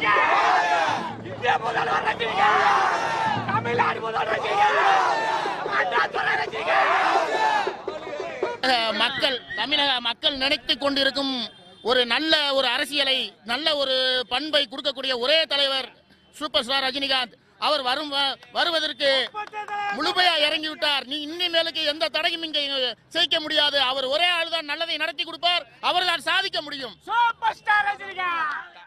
ரஜினிகாந்த் இந்திய முதல்வர் ரஜினிகாந்த் தமிழ்நாடு முதல்வர் ரஜினிகாந்த் அண்ணா துறை ரஜினிகாந்த் தமிழக மக்கள் தமிழக மக்கள் நினைத்து கொண்டிருக்கும் ஒரு நல்ல ஒரு அரசியலை நல்ல ஒரு பண்பை கொடுக்கக்கூடிய ஒரே தலைவர் சூப்பர் ஸ்டார் ரஜினிகாந்த் அவர் வரும் வ- வருவதற்கு முழுமையா இறங்கி விட்டார் நீ இனிமேலுக்கு எந்த தடையும் இங்கே செய்ய முடியாது அவர் ஒரே ஆள் தான் நல்லதை நடத்தி கொடுப்பார் அவர் தான் சாதிக்க முடியும் சூப்பர் ஸ்டார் ரஜினிகாந்த்